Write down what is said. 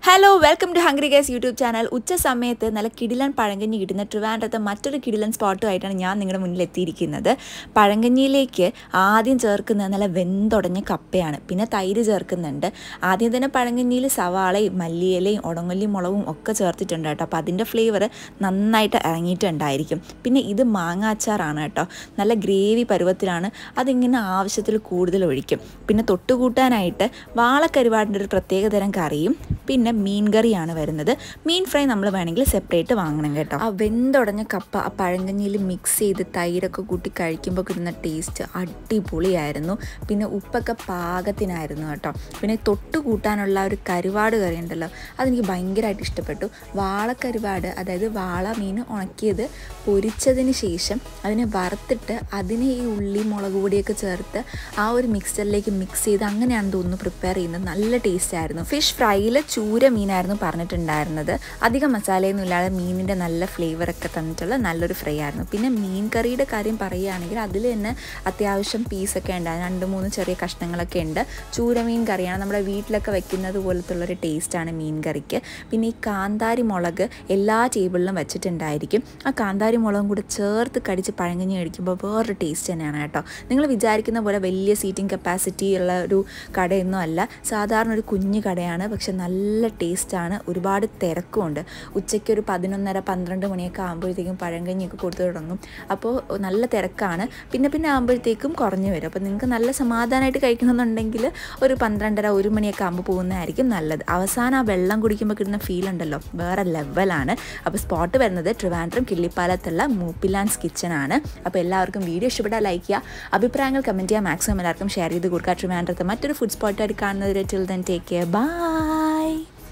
hello welcome to hungry guys YouTube channel ഉച്ച സമയത്ത് നല്ല കിടിലൻ പഴങ്കഞ്ഞി കിട്ടുന്ന ട്രിവാൻഡ്രത്തെ മറ്റൊരു കിടിലൻ സ്പോട്ടുമായിട്ടാണ് ഞാൻ നിങ്ങളുടെ മുന്നിൽ എത്തിയിരിക്കുന്നത് പഴങ്കഞ്ഞിയിലേക്ക് ആദ്യം ചേർക്കുന്നത് നല്ല വെന്തുടഞ്ഞ കപ്പയാണ് പിന്നെ തൈര് ചേർക്കുന്നുണ്ട് ആദ്യം തന്നെ പഴങ്കഞ്ഞിയിൽ സവാളയും മല്ലിയിലയും ഉടങ്ങല്ലി മുളകും ഒക്കെ ചേർത്തിട്ടുണ്ട് കേട്ടോ അപ്പോൾ അതിൻ്റെ ഫ്ലേവർ നന്നായിട്ട് ഇറങ്ങിയിട്ടുണ്ടായിരിക്കും പിന്നെ ഇത് മാങ്ങാച്ചാറാണ് കേട്ടോ നല്ല ഗ്രേവി പരുവത്തിലാണ് അതിങ്ങനെ ആവശ്യത്തിൽ കൂടുതൽ ഒഴിക്കും പിന്നെ തൊട്ടുകൂട്ടാനായിട്ട് വാളക്കരുവാടിൻ്റെ ഒരു പ്രത്യേക തരം കറിയും പിന്നെ മീൻ കറിയാണ് വരുന്നത് മീൻ ഫ്രൈ നമ്മൾ വേണമെങ്കിൽ സെപ്പറേറ്റ് വാങ്ങണം കേട്ടോ ആ വെന്തുടഞ്ഞ കപ്പ ആ പഴങ്കഞ്ഞിയിൽ മിക്സ് ചെയ്ത് തൈരൊക്കെ കൂട്ടി കഴിക്കുമ്പോൾ കിട്ടുന്ന ടേസ്റ്റ് അടിപൊളിയായിരുന്നു പിന്നെ ഉപ്പൊക്കെ പാകത്തിനായിരുന്നു കേട്ടോ പിന്നെ തൊട്ട് കൂട്ടാനുള്ള ഒരു കരുവാട് കറി ഉണ്ടല്ലോ അതെനിക്ക് ഭയങ്കരമായിട്ട് ഇഷ്ടപ്പെട്ടു വാളക്കരുവാട് അതായത് വാള മീൻ ഉണക്കിയത് പൊരിച്ചതിന് ശേഷം അതിനെ വറുത്തിട്ട് അതിനെ ഈ ഉള്ളി മുളക് പൊടിയൊക്കെ ചേർത്ത് ആ ഒരു മിക്സറിലേക്ക് മിക്സ് ചെയ്ത് അങ്ങനെയാണ് തോന്നുന്നു പ്രിപ്പയർ ചെയ്യുന്നത് നല്ല ടേസ്റ്റ് ആയിരുന്നു ഫിഷ് ഫ്രൈയിൽ ചൂര മീനായിരുന്നു പറഞ്ഞിട്ടുണ്ടായിരുന്നത് അധികം മസാലയൊന്നും ഇല്ലാതെ മീനിൻ്റെ നല്ല ഫ്ലേവറൊക്കെ തന്നിട്ടുള്ള നല്ലൊരു ഫ്രൈ ആയിരുന്നു പിന്നെ മീൻ കറിയുടെ കാര്യം പറയുകയാണെങ്കിൽ അതിൽ തന്നെ അത്യാവശ്യം പീസൊക്കെ ഉണ്ട് രണ്ട് മൂന്ന് ചെറിയ കഷ്ണങ്ങളൊക്കെ ഉണ്ട് ചൂരമീൻ കറിയാണ് നമ്മുടെ വീട്ടിലൊക്കെ വെക്കുന്നത് പോലത്തുള്ളൊരു ടേസ്റ്റാണ് മീൻ കറിക്ക് പിന്നെ ഈ കാന്താരി മുളക് എല്ലാ ടേബിളിലും വെച്ചിട്ടുണ്ടായിരിക്കും ആ കാന്താരി മുളകും കൂടെ ചേർത്ത് കടിച്ച് പഴങ്കഞ്ഞി കഴിക്കുമ്പോൾ വേറൊരു ടേസ്റ്റ് തന്നെയാണ് കേട്ടോ നിങ്ങൾ വിചാരിക്കുന്ന പോലെ വലിയ സീറ്റിംഗ് കപ്പാസിറ്റി ഉള്ള ഒരു കടയൊന്നും അല്ല സാധാരണ ഒരു കുഞ്ഞു കടയാണ് പക്ഷെ നല്ല ടേസ്റ്റാണ് ഒരുപാട് തിരക്കുമുണ്ട് ഉച്ചയ്ക്ക് ഒരു പതിനൊന്നര പന്ത്രണ്ട് മണിയൊക്കെ ആകുമ്പോഴത്തേക്കും പഴങ്കഞ്ഞിയൊക്കെ കൊടുത്തു തുടങ്ങും അപ്പോൾ നല്ല തിരക്കാണ് പിന്നെ പിന്നെ ആകുമ്പോഴത്തേക്കും കുറഞ്ഞു വരും അപ്പോൾ നിങ്ങൾക്ക് നല്ല സമാധാനമായിട്ട് കഴിക്കണമെന്നുണ്ടെങ്കിൽ ഒരു പന്ത്രണ്ടര ഒരു മണിയൊക്കെ ആകുമ്പോൾ പോകുന്നതായിരിക്കും നല്ലത് അവസാനം ആ വെള്ളം കുടിക്കുമ്പോൾ കിട്ടുന്ന ഫീൽ ഉണ്ടല്ലോ വേറെ ലെവലാണ് അപ്പോൾ സ്പോട്ട് വരുന്നത് ട്രിവാൻഡ്രം കിള്ളിപ്പാലത്തുള്ള മൂപ്പിലാൻസ് കിച്ചൺ ആണ് അപ്പോൾ എല്ലാവർക്കും വീഡിയോ ഇഷ്ടപ്പെട്ടാൽ ലൈക്ക് ചെയ്യുക അഭിപ്രായങ്ങൾ കമൻറ്റ് ചെയ്യുക മാക്സിമം എല്ലാവർക്കും ഷെയർ ചെയ്ത് കൊടുക്കുക ട്രിവാൻഡ്രത്ത് മറ്റൊരു ഫുഡ് സ്പോട്ടായിട്ട് കാണുന്നത് till then take care by